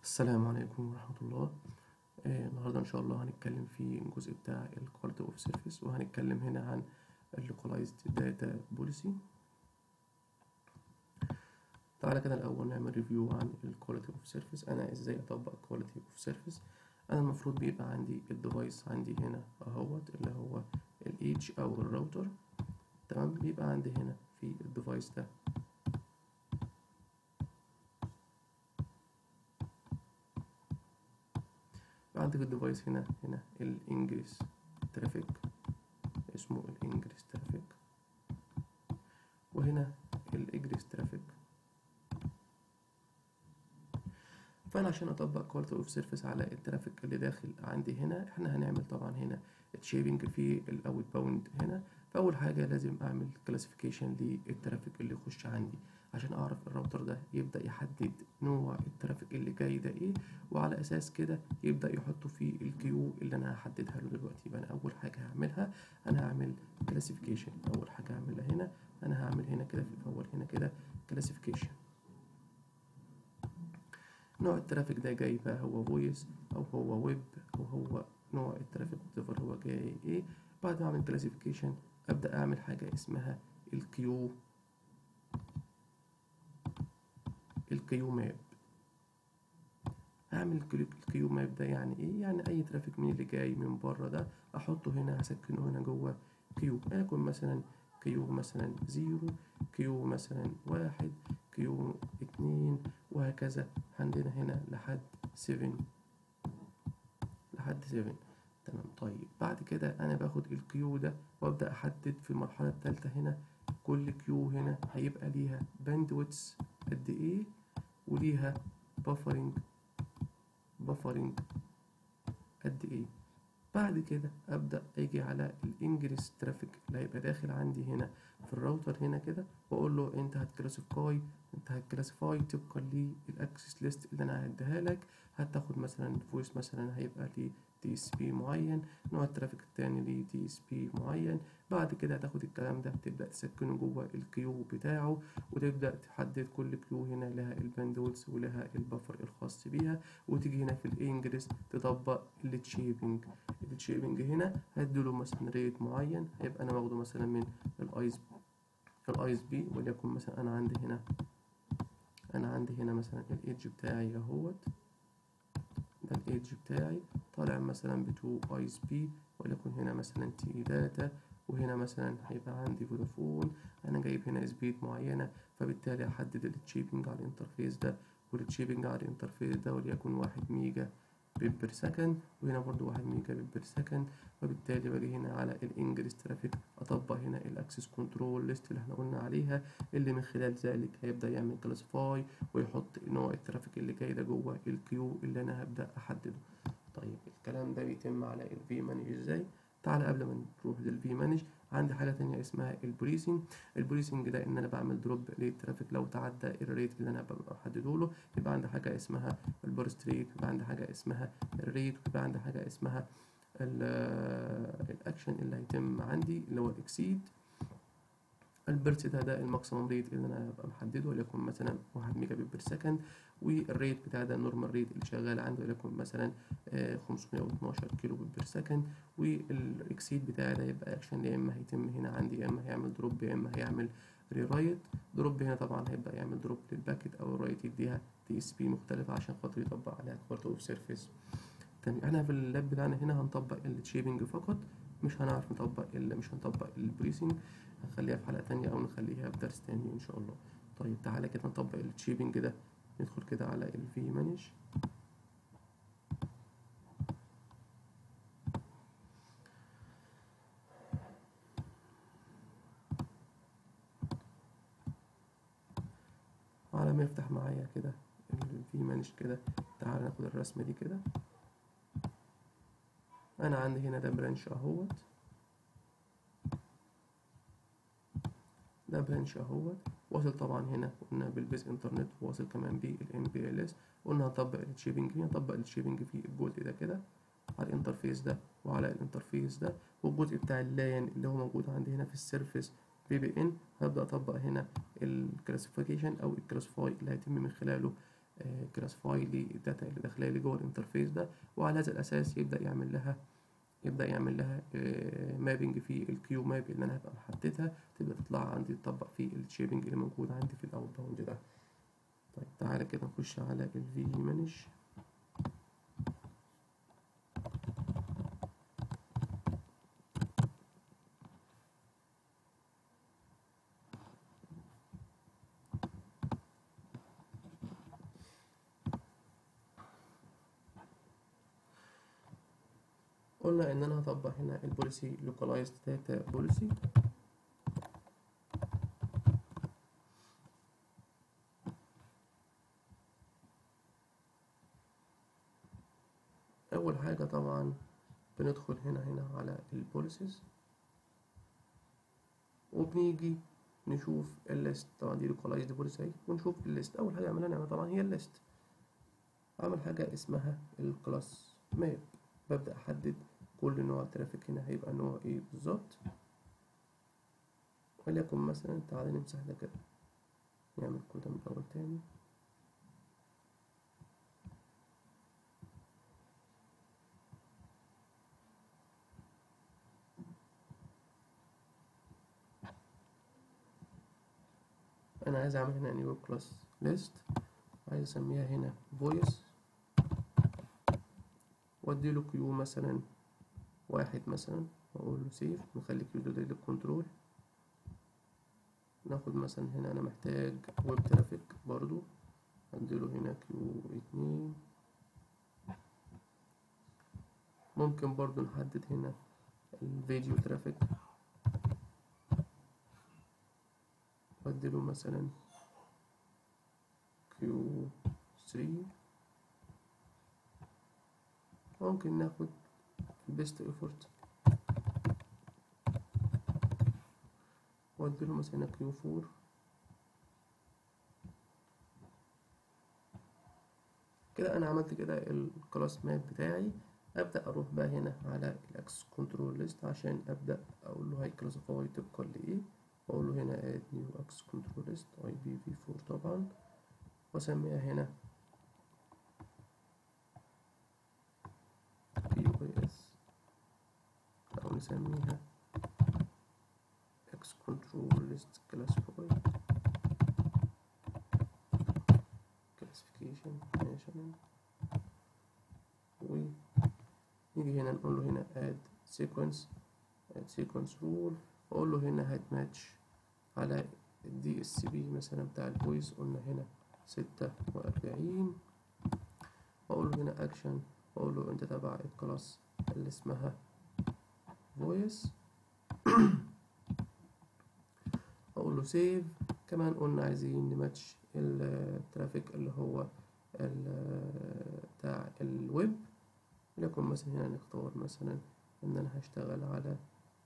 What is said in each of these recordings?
السلام عليكم ورحمة الله آه، النهاردة إن شاء الله هنتكلم في الجزء بتاع ال Quality of Service وهنتكلم هنا عن ال Localized Data Policy تعالى كده الأول نعمل ريفيو عن ال Quality of Service أنا إزاي أطبق Quality of Service أنا المفروض بيبقى عندي الديفايس عندي هنا أهوت اللي هو ال Edge أو الراوتر تمام بيبقى عندي هنا في الديفايس ده عندك الديفايس هنا هنا الانجريس ترافيك اسمه الانجريس ترافيك وهنا الاجريس ترافيك فانا عشان اطبق كواليتي اوف سيرفيس على الترافيك اللي داخل عندي هنا احنا هنعمل طبعا هنا تشيبنج في الاوت باوند هنا فاول حاجه لازم اعمل كلاسيفيكيشن للترافيك اللي يخش عندي عشان اعرف الراوتر ده يبدا يحدد نوع الترافيك اللي جاي ده ايه وعلى اساس كده يبدا يحطه في الكيو اللي انا هحددها له دلوقتي يبقى انا اول حاجه هعملها انا هعمل كلاسيفيكيشن اول حاجه هعملها هنا انا هعمل هنا كده في الاول هنا كده كلاسيفيكيشن نوع الترافيك ده جاي بقى هو فويس او هو ويب او هو نوع الترافيك whatever هو جاي ايه بعد ما اعمل كلاسيفيكيشن ابدا اعمل حاجه اسمها الكيو الكيو ماب اعمل الكيو ماب ده يعني ايه يعني اي ترافيك من اللي جاي من بره ده احطه هنا هسكنه هنا جوه كيو يكون مثلا كيو مثلا زيرو كيو مثلا واحد كيو اتنين وهكذا عندنا هنا لحد سيفن لحد سيفن تمام طيب بعد كده انا باخد الكيو ده وابدا احدد في المرحله الثالثه هنا كل كيو هنا هيبقى ليها باندويتس قد ايه وليها بافرنج بافرنج قد ايه بعد كده ابدا اجي على الانجريس ترافيك اللي هيبقى داخل عندي هنا في الراوتر هنا كده واقول له انت هتكلاسيفاي انت هتكلاسيفاي طبقا للاكسس ليست اللي انا هديها لك هتاخد مثلا فويس مثلا هيبقى ليه تي اس بي معين نوع الترافيك التاني ليه تي اس بي معين بعد كده هتاخد الكلام ده تبدا تسكنه جوه الكيو بتاعه وتبدا تحدد كل كيو هنا لها الباندويتس ولها البفر الخاص بيها وتيجي هنا في الانجليز تطبق التشيبنج التشيبنج هنا هديله مثلا ريت معين هيبقى انا واخده مثلا من الايس الايس بي وليكن مثلا انا عندي هنا انا عندي هنا مثلا الايدج بتاعي اهوت ده الايدج بتاعي طالع مثلا بتو ايس بي وليكن هنا مثلا تي داتا وهنا مثلا هيبقى عندي فودافون انا جايب هنا سبيد معينة فبالتالي احدد التشيبنج على الانترفيس ده والتشيبنج على الانترفيس ده وليكن واحد ميجا بيت بير سكند وهنا برضو واحد ميجا بيت بير سكند وبالتالي باجي هنا على الانجليش ترافيك اطبق هنا الاكسس كنترول ليست اللي احنا قلنا عليها اللي من خلال ذلك هيبدا يعمل كلاسيفاي ويحط نوع الترافيك اللي جاي ده جوه الكيو اللي انا هبدا احدده طيب الكلام ده بيتم على الفي مانج ازاي تعالى قبل ما نروح للفي مانج عندي حاجه تانية اسمها البوليسنج البوليسنج ده ان انا بعمل دروب للترافيك لو تعدى الريت اللي انا محدده له يبقى عندي حاجه اسمها البرست ريت يبقى عندي حاجه اسمها الريت ويبقى عندي حاجه اسمها الاكشن اللي هيتم عندي اللي هو الاكسيد البرت ده ده الماكسيمم ريت اللي انا هبقى محدده وليكن مثلا 1 ميجا بت بير سكند والريت بتاع ده النورمال ريت اللي شغال عندي وليكن مثلا 512 كيلو بت بير سكند والاكسيد بتاعي ده يبقى اكشن يا اما هيتم هنا عندي يا اما هيعمل دروب يا اما هيعمل ريرايت دروب هنا طبعا هيبقى يعمل دروب للباكت او الرايت يديها تي اس بي مختلفه عشان خاطر يطبق عليها كواليتي اوف سيرفيس تاني احنا في اللاب بتاعنا هنا هنطبق التشيبنج فقط مش هنعرف نطبق ال مش هنطبق البريسنج هنخليها في حلقة تانية أو نخليها في درس تاني إن شاء الله طيب تعالى كده نطبق التشيبنج ده ندخل كده على الفي مانج على ما يفتح معايا كده الفي مانج كده تعالى ناخد الرسمة دي كده أنا عندي هنا ده برانش أهوت ده برانش اهوت واصل طبعا هنا قلنا بالبيز انترنت واصل كمان بالام بي ال اس قلنا هنطبق التشيبنج هنا نطبق التشيبنج في الجزء ده كده على الانترفيس ده وعلى الانترفيس ده والجزء بتاع اللان اللي هو موجود عندي هنا في السيرفيس بي بي ان هبدا اطبق هنا الكلاسيفيكيشن او الكلاسيفاي اللي هيتم من خلاله كلاسيفاي للداتا اللي داخله لي جوه الانترفيس ده وعلى هذا الاساس يبدا يعمل لها يبدا يعمل لها مابنج في الكيو ماب اللي انا هبقى محددها تبدا تطلع عندي تطبق في الشيبنج اللي موجود عندي في الاوت باوند ده طيب تعالى كده نخش على الفي مانج قلنا ان انا هطبق هنا البوليسي لوكالايزد داتا بوليسي اول حاجه طبعا بندخل هنا هنا على البوليسيز وبنيجي نشوف الليست طبعا دي لوكالايزد بوليسي ونشوف الليست اول حاجه عملها نعمل طبعا هي الليست اعمل حاجه اسمها الكلاس ماب ببدا احدد كل نوع ترافيك هنا هيبقى نوع ايه بالظبط وليكن مثلا تعالى نمسح ده كده نعمل كل ده من الاول تاني انا عايز اعمل هنا نيو كلاس ليست عايز اسميها هنا فويس واديله كيو مثلا واحد مثلا واقول له سيف نخلي كيو ده للكنترول ناخد مثلا هنا انا محتاج ويب ترافيك برضو اديله هنا كيو اتنين ممكن برضو نحدد هنا الفيديو ترافيك واديله مثلا كيو 3 ممكن ناخد بيست ايفورت واديله مثلا كيو 4 كده انا عملت كده الكلاس ماب بتاعي ابدا اروح بقى هنا على الاكس كنترول ليست عشان ابدا اقول له هاي كلاسيفاي طبقا لايه واقول له هنا اد نيو اكس كنترول ليست اي بي في 4 طبعا واسميها هنا بي او اس او نسميها اكس كنترول ليست كلاسيفاي كلاسيفيكيشن ناشونال ونيجي هنا نقول له هنا اد سيكونس اد سيكونس رول واقول له هنا هات ماتش على الدي اس بي مثلا بتاع الفويس قلنا هنا ستة وأربعين وأقول له هنا أكشن وأقول له أنت تبع الكلاس اللي اسمها فويس أقول له سيف كمان قلنا عايزين نماتش الترافيك اللي هو بتاع الويب ولكن مثلا هنا نختار مثلا إن أنا هشتغل على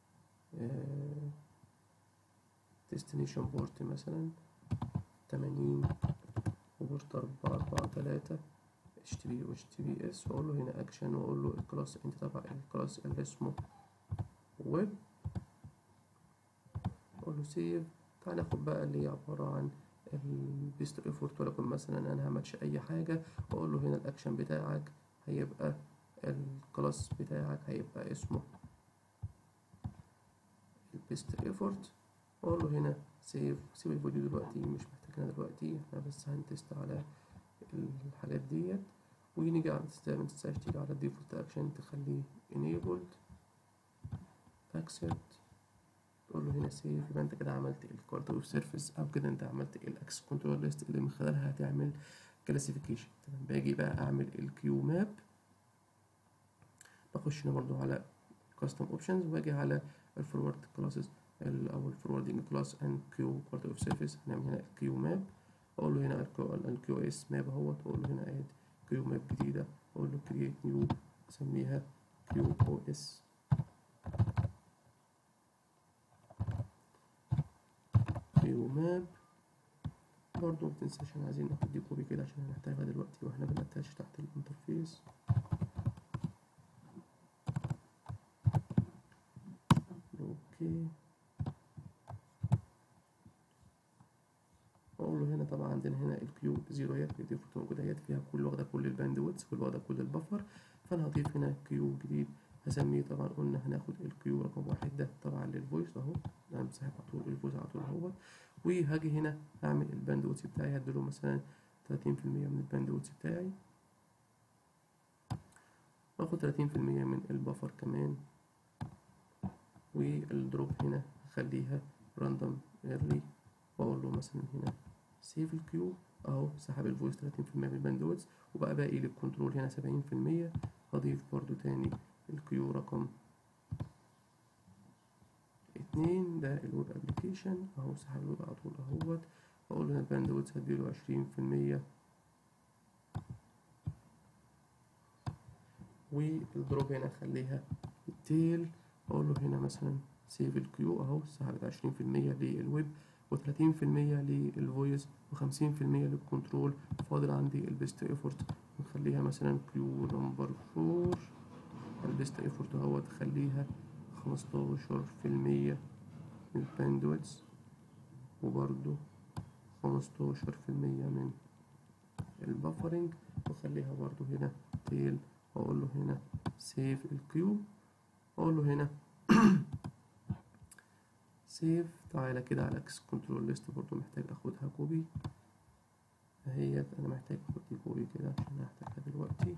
destination بورت مثلا تمانين وبورت أربعة أربعة تلاتة اتش تي بي و اتش تي بي اس واقول له هنا اكشن واقول له الكلاس انت تبع الكلاس اللي اسمه ويب اقول له سيف تعال ناخد بقى اللي هي عبارة عن البيست ايفورت ولكن مثلا انا هماتش اي حاجة واقول له هنا الاكشن بتاعك هيبقى الكلاس بتاعك هيبقى اسمه البيست ايفورت واقول له هنا سيف سيب الفيديو دلوقتي مش محتاجينها دلوقتي احنا بس هنتست على الحاجات ديت ونيجي على ما تنساش تيجي على الديفولت اكشن تخليه enabled accept تقول له هنا سيف يبقى انت كده عملت الكارت اوف سيرفيس او كده انت عملت الاكس كنترول ليست اللي من خلالها هتعمل كلاسيفيكيشن تمام باجي بقى اعمل الكيو ماب بخش هنا برضو على كاستم اوبشنز واجي على الفورورد كلاسز او الفوروردنج كلاس اند كيو كارت اوف سيرفيس هنعمل هنا الكيو ماب اقول له هنا الكيو اس ماب اهوت واقول له هنا اد كيو ماب جديده اقول له كرييت نيو اسميها كيو او اس كيو ماب برضو متنساش احنا عايزين ناخد دي كوبي كده عشان هنحتاجها دلوقتي واحنا بنتاش تحت الانترفيس اوكي اقول له هنا طبعا عندنا هنا الكيو زيروهات ديت الديفولت موجوده اهيت فيها كل واخده كل الباندويتس كل واخده كل البفر فانا هضيف هنا كيو جديد هسميه طبعا قلنا هناخد الكيو رقم واحد ده طبعا للفويس اهو همسح على طول الفويس على طول اهوت وهاجي هنا اعمل الباندويتس بتاعي هديله مثلا 30% من الباندويتس بتاعي واخد 30% من البفر كمان والدروب هنا هخليها راندوم ايرلي واقول له مثلا هنا سيف الكيو اهو سحب الفويس 30% من الباندويتس وبقى باقي للكنترول هنا 70% هضيف برضو تاني الكيو رقم اتنين ده الويب ابلكيشن اهو سحب الويب على طول اهوت واقول له هنا الباندويتس هديله 20% والدروب هنا اخليها التيل اقول له هنا مثلا سيف الكيو اهو سحبت عشرين في المية للويب وتلاتين في المية للفويس وخمسين في المية للكنترول فاضل عندي البيست ايفورت نخليها مثلا كيو نمبر فور البيست ايفورت اهو تخليها خمستاشر في المية من الباندويتس وبرضو خمستاشر في المية من البفرنج وخليها برضو هنا تيل واقول له هنا سيف الكيو اقول له هنا سيف تعالى كده على اكس كنترول ليست برضو محتاج اخدها كوبي اهيت انا محتاج اخد دي كوبي كده عشان هحتاجها دلوقتي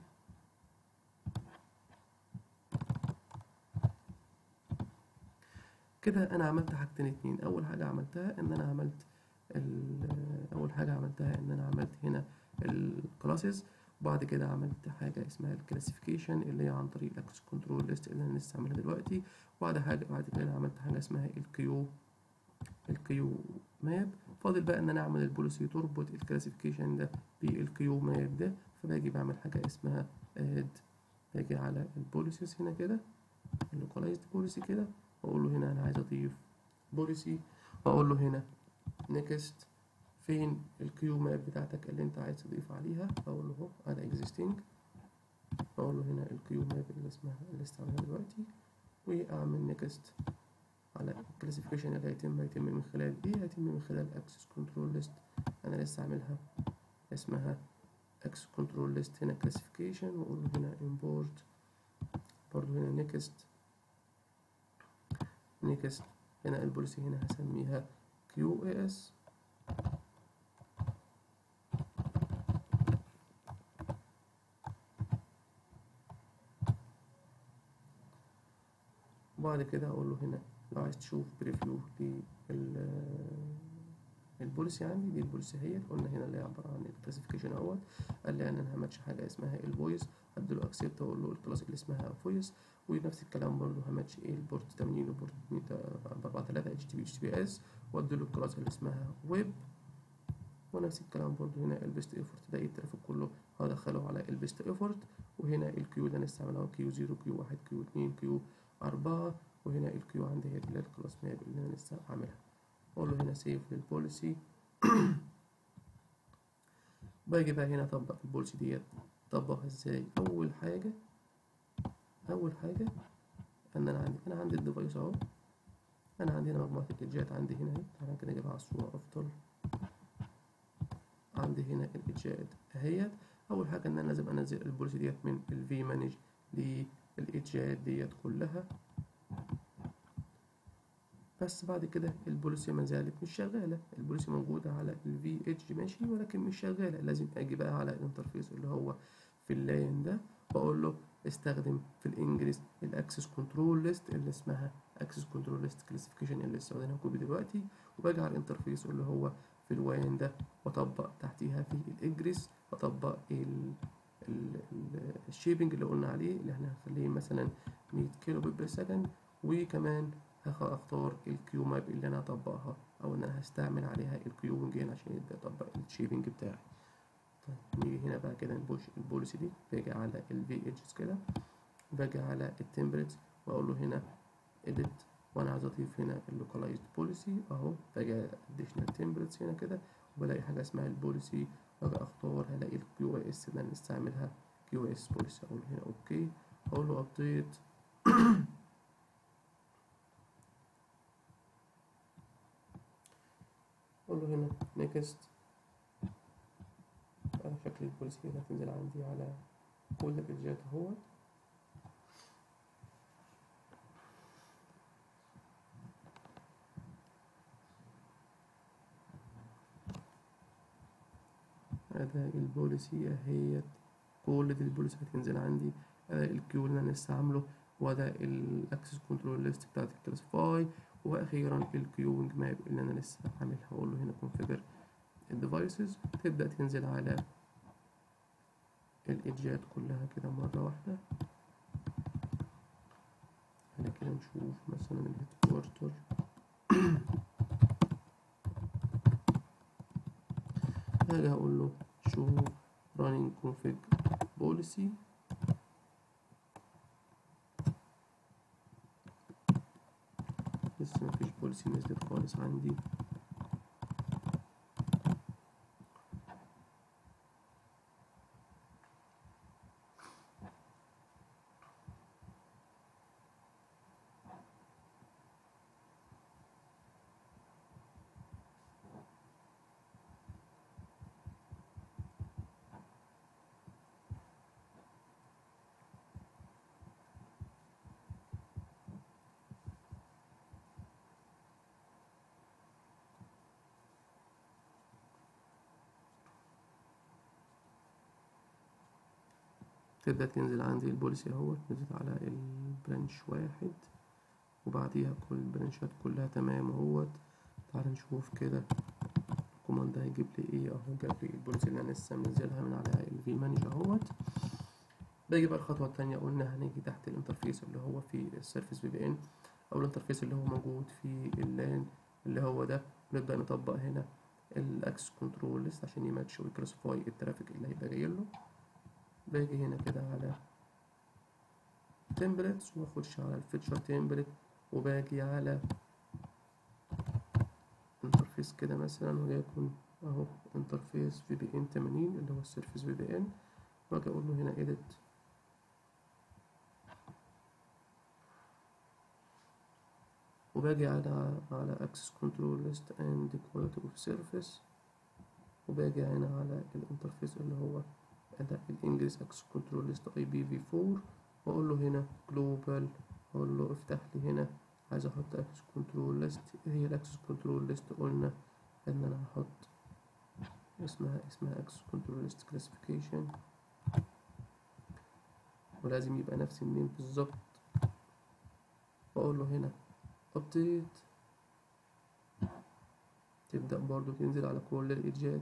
كده انا عملت حاجتين اتنين اول حاجه عملتها ان انا عملت اول حاجه عملتها ان انا عملت هنا الكلاسز وبعد كده عملت حاجة اسمها الكلاسيفيكيشن اللي هي عن طريق الاكسس كنترول ليست اللي انا لسه عاملها دلوقتي وبعد حاجة بعد كده أنا عملت حاجة اسمها الكيو الكيو ماب فاضل بقى ان انا اعمل البوليسي تربط الكلاسيفيكيشن ده بالكيو ماب ده فباجي بعمل حاجة اسمها اد باجي على البوليسيز هنا كده اللوكالايزد بوليسي كده واقول له هنا انا عايز اضيف بوليسي واقول له هنا نيكست فين الكيو ماب بتاعتك اللي انت عايز تضيف عليها اقول له اهو انا اكزيستنج اقول له هنا الكيو ماب اللي اسمها اللي استعملها دلوقتي واعمل نيكست على الكلاسيفيكيشن اللي هيتم هيتم من خلال ايه هيتم من خلال اكسس كنترول ليست انا لسه عاملها اسمها اكسس كنترول ليست هنا كلاسيفيكيشن واقول له هنا امبورت برضو هنا نيكست نيكست هنا البوليسي هنا هسميها كيو اس وبعد كده اقول له هنا لو عايز تشوف بريفيو لل البوليسي عندي دي البوليسي اهيت قلنا هنا اللي هي عباره عن الكلاسيفيكيشن اهوت قال لي انا هماتش حاجه اسمها الفويس هديله اكسبت واقول له الكلاس اللي اسمها فويس ونفس الكلام برضه هماتش ايه البورت 80 وبورت 143 اتش تي بي اتش تي بي اس واديله الكلاس اللي اسمها ويب ونفس الكلام برضه هنا البيست ايفورت ده الترافيك كله هدخله على البيست ايفورت وهنا الكيو ده نستعمله كيو 0 كيو 1 كيو 2 كيو 4 وهنا الكيو عندي هي اللي الكلاس ماب اللي انا لسه عاملها اقول له هنا سيف للبوليسي باجي بقى هنا اطبق البوليسي ديت اطبقها ازاي اول حاجه اول حاجه ان انا عندي انا عندي الديفايس اهو انا عندي هنا مجموعه الايدجات عندي هنا اهي تعالى كده اجيبها على الصوره افضل عندي هنا الايدجات اهيت اول حاجه ان انا لازم انزل البوليسي ديت من الفي مانج للايدجات ديت كلها بس بعد كده البوليسي ما زالت مش شغاله البوليسي موجوده على الفي اتش ماشي ولكن مش شغاله لازم اجي بقى على الانترفيس اللي هو في اللاين ده واقول له استخدم في الانجليز الاكسس كنترول ليست اللي اسمها اكسس كنترول ليست كلاسيفيكيشن اللي لسه واخدينها كوبي دلوقتي وباجي على الانترفيس اللي هو في الواين ده واطبق تحتيها في الاجريس واطبق ال الشيبنج اللي قلنا عليه اللي احنا هنخليه مثلا 100 كيلو بيت بير سكند وكمان هختار الكيو ماب اللي انا هطبقها او ان انا هستعمل عليها الكيو وينجين عشان يبدا يطبق الشيبنج بتاعي طيب نيجي هنا بقى كده نبوش البوليسي دي باجي على الفي اتشز كده باجي على التمبلتس واقول له هنا edit وانا عايز اضيف هنا اللوكالايزد بوليسي اهو باجي اديشنال تمبلتس هنا كده وبلاقي حاجه اسمها البوليسي باجي اختار هلاقي الكيو اس اللي انا نستعملها كيو اس بوليسي اقول هنا اوكي اقول له ابديت اقول له هنا نيكست شكل البوليسي هنا تنزل عندي على كل الإيدجات اهوت أداء البوليسي أهيت كل دي البوليسي هتنزل عندي أداء الكيو اللي أنا لسه عامله وأداء الأكسس كنترول ليست بتاعت الكلاسيفاي وأخيرا الكيوينج ماب اللي أنا لسه عاملها هقول له هنا كونفيجر الديفايسز تبدأ تنزل على الإيدجات كلها كده مرة واحدة هنا كده نشوف مثلا الهيد كوارتر هاجي هقول له شو running config policy لسه مفيش بوليسي نزلت خالص عندي تبدأ تنزل عندي البوليسي اهوت نزلت على البرانش واحد وبعديها كل البرانشات كلها تمام اهوت تعال نشوف كده الكوماند ده هيجيب لي ايه اهو جاب لي البوليسي اللي انا لسه منزلها من على الفي مانج اهوت باجي بقى الخطوة التانية قلنا هنيجي تحت الانترفيس اللي هو في السيرفيس في بي ان او الانترفيس اللي هو موجود في اللان اللي هو ده نبدأ نطبق هنا الاكس كنترول ليست عشان يماتش ويكلاسيفاي الترافيك اللي هيبقى جاي له باجي هنا كده على templates واخش على الفيتشر تمبلت وباجي على انترفيس كده مثلا وليكن اهو انترفيس في بي ان 80 اللي هو السيرفيس في بي ان واجي اقول له هنا edit وباجي على على access control list and quality of service وباجي هنا على الانترفيس اللي هو اداء الانجليز اكسس كنترول ليست اي بي في 4 واقول له هنا جلوبال اقول له افتح لي هنا عايز احط اكسس كنترول ليست هي الاكسس كنترول ليست قلنا ان انا هحط اسمها اسمها اكسس كنترول ليست كلاسيفيكيشن ولازم يبقى نفس النيم بالظبط واقول له هنا ابديت تبدأ برضو تنزل على كل الايدجات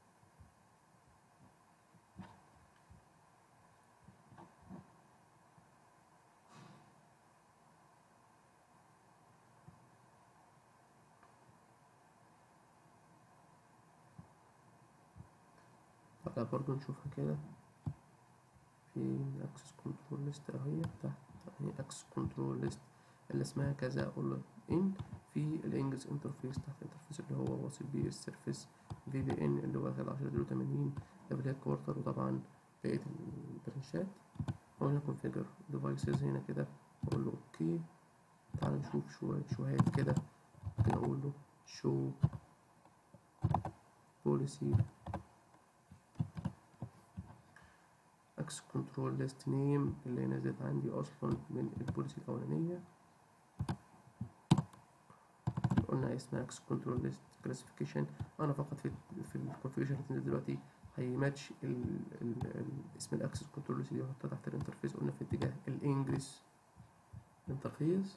تعالى برضو نشوفها كده في اكسس كنترول ليست اهي تحت اهي اكسس كنترول ليست اللي اسمها كذا اقول له ان في الانجلز انترفيس تحت الانترفيس اللي هو واصل بيه السيرفيس في بي ان اللي واخد 10 80 ده بالهيد كوارتر وطبعا بقية البرنشات وهنا كونفيجر ديفايسز هنا كده اقول له اوكي تعال نشوف شوية شوية كده ممكن اقول له شو بوليسي اكس كنترول ليست نيم اللي نزلت عندي اصلا من البوليسي الاولانيه قلنا اسمها اكس كنترول ليست كلاسيفيكيشن انا فقط في في الكونفيجريشن اللي هتنزل دلوقتي هيماتش ال ال ال اسم الاكسس كنترول ليست دي واحطها تحت الانترفيس قلنا في اتجاه الانجليش انترفيس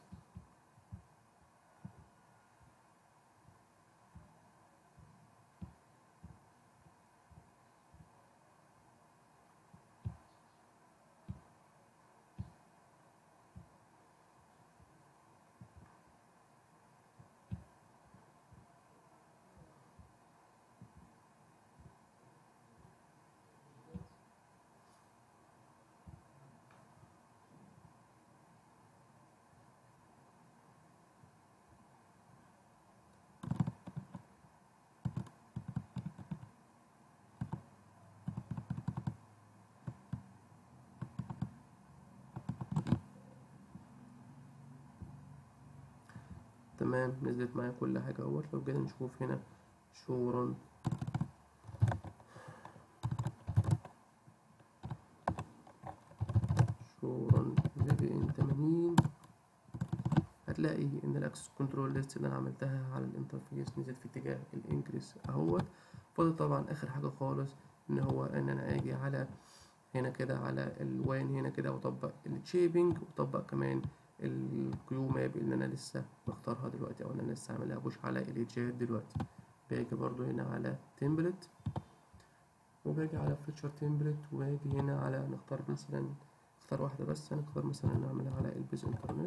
تمام نزلت معايا كل حاجة اهوت لو جينا نشوف هنا شو رن شكرا في ان 80 هتلاقي ان الاكسس كنترول ليست اللي انا عملتها على الانترفيس نزلت في اتجاه الانكريس اهوت فاضل طبعا اخر حاجه خالص ان هو ان انا اجي على هنا كده على الوان هنا كده واطبق الشيبنج واطبق كمان الكيو ماب اللي انا لسه بختارها دلوقتي او انا لسه عاملها بوش على الايدجات دلوقتي باجي برضو هنا على تمبلت وباجي على فيتشر تمبلت واجي هنا على نختار مثلا اختار واحدة بس هنختار مثلا نعملها على البيز انترنت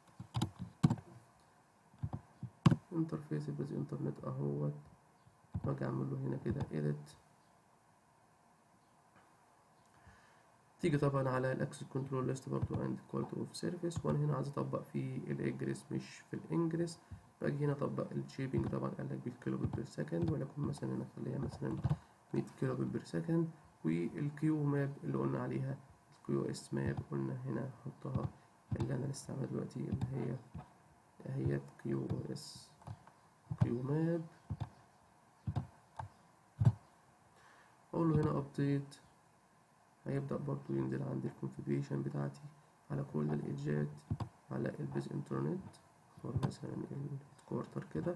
انترفيس البيز انترنت اهوت واجي اعمل له هنا كده edit تيجي طبعا على الاكسس كنترول ليست برضو عند كواليتي اوف سيرفيس وانا هنا عايز اطبق في الاجريس مش في الانجريس باجي هنا اطبق الشيبنج طبعا قال لك بالكيلو بيت بير سكند ولكن مثلا هنا خليها مثلا 100 كيلو بيت بير سكند والكيو ماب اللي قلنا عليها الكيو اس ماب قلنا هنا احطها اللي انا لسه عاملها دلوقتي اللي هي هي كيو اس كيو ماب اقول له هنا ابديت هيبدأ برضو ينزل عندي الكونفيجريشن بتاعتي على كل الايدجات على البيز انترنت اختار مثلا الكوارتر كده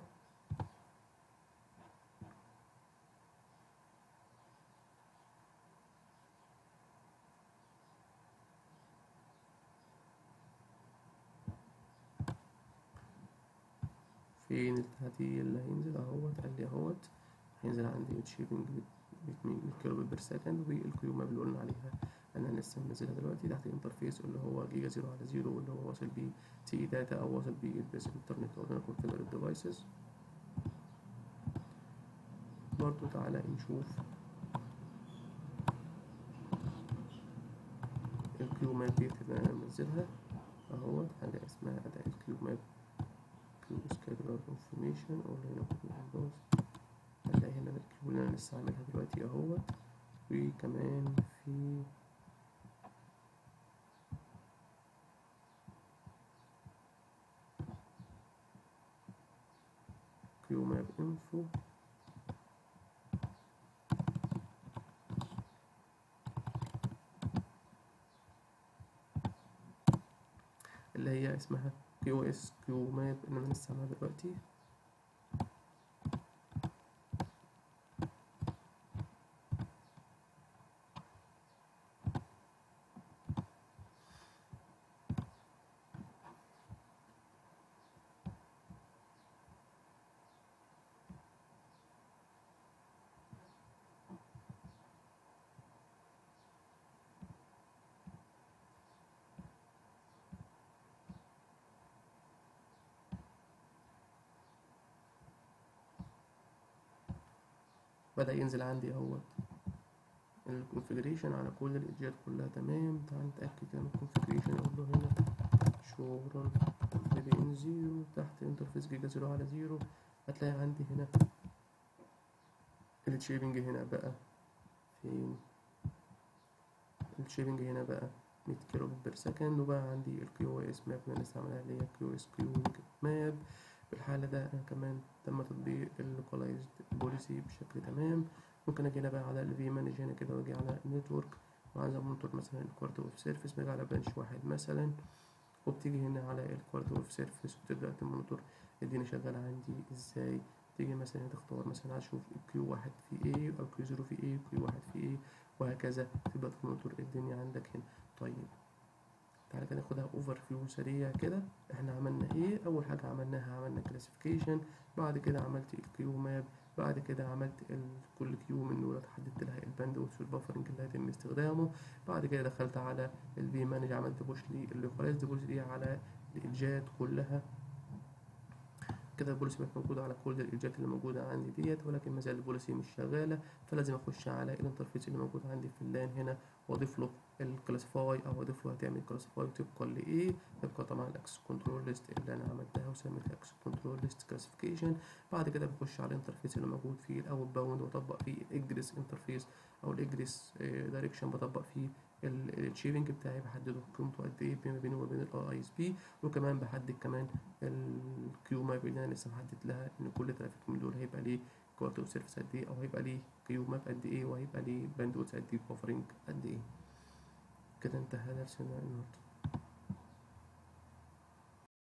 فين التهدي اللي هينزل اهوت قال لي اهوت هينزل عندي شيبنج 100 كيلو بير سكند والكيو ماب اللي قلنا عليها انا لسه منزلها دلوقتي تحت الانترفيس اللي هو جيجا زيرو على زيرو واللي هو واصل بيه تي داتا او واصل بيه البيس انترنت او انا كونفيجر الديفايسز برضو تعالى نشوف الكيو ماب ديت اللي انا منزلها اهوت حاجة اسمها اداة الكيو ماب كيو سكادولر انفورميشن او هنا ويندوز هنلاقي هنا الكيو اللي انا لسه عاملها دلوقتي اهوت وكمان في كيو ماب انفو اللي هي اسمها كيو اس كيو ماب اللي انا لسه عاملها دلوقتي بدأ ينزل عندي اهوت الكونفيجريشن على كل الايدجات كلها تمام تعال نتأكد كده من الكونفيجريشن اقول له هنا شغل في ان زيرو تحت انترفيس جيجا زيرو على زيرو هتلاقي عندي هنا الشيبنج هنا بقى فين الشيبنج هنا بقى 100 كيلو بير سكند وبقى عندي الكيو اس ماب اللي انا لسه عاملها اللي هي كيو اس كيو ماب في الحالة ده أنا كمان تم تطبيق اللوكالايزد بوليسي بشكل تمام ممكن أجي هنا بقى على ال في مانج هنا كده وأجي على النتورك وعايز أمونتور مثلا الكوارت أوف سيرفيس باجي على بنش واحد مثلا وبتيجي هنا على الكوارت أوف سيرفيس وبتبدأ تمونتور الدنيا شغالة عندي ازاي تيجي مثلا تختار مثلا عايز أشوف الكيو واحد في ايه أو كيو زيرو في ايه كيو واحد في ايه وهكذا تبدأ تمونتور الدنيا عندك هنا طيب تعالى كده ناخدها اوفر فيو سريع كده احنا عملنا ايه اول حاجه عملناها عملنا كلاسيفيكيشن بعد كده عملت الكيو ماب بعد كده عملت كل كيو من دول حددت لها الباند والبفرنج اللي هيتم استخدامه بعد كده دخلت على الفي مانج عملت بوش لللوكالايزد بوليسي دي على الايدجات كلها كده البوليسي بقت موجودة على كل الإيدجات اللي موجودة عندي ديت ولكن ما زال البوليسي مش شغالة فلازم أخش على الانترفيس اللي موجود عندي في اللان هنا وأضيف له الكلاسيفاي أو أضيف له هتعمل كلاسيفاي طبقا لإيه طبقا طبعا الأكسس كنترول ليست اللي أنا عملتها وسميتها أكسس كنترول ليست كلاسيفيكيشن بعد كده بخش على الانترفيس اللي موجود فيه الأوت باوند وأطبق فيه الإجريس انترفيس أو الإجريس دايركشن بطبق فيه الشيبنج بتاعي بحدده قيمته قد ايه بما بينه وبين الاي اي اس بي وكمان بحدد كمان الكيو ماب اللي انا لسه محدد لها ان كل ترافيك من دول هيبقى ليه كواليتي اوف سيرفيس قد ايه او هيبقى ليه كيو ماب قد ايه وهيبقى ليه باندويث قد ايه بوفرنج قد ايه كده انتهى درسنا النهارده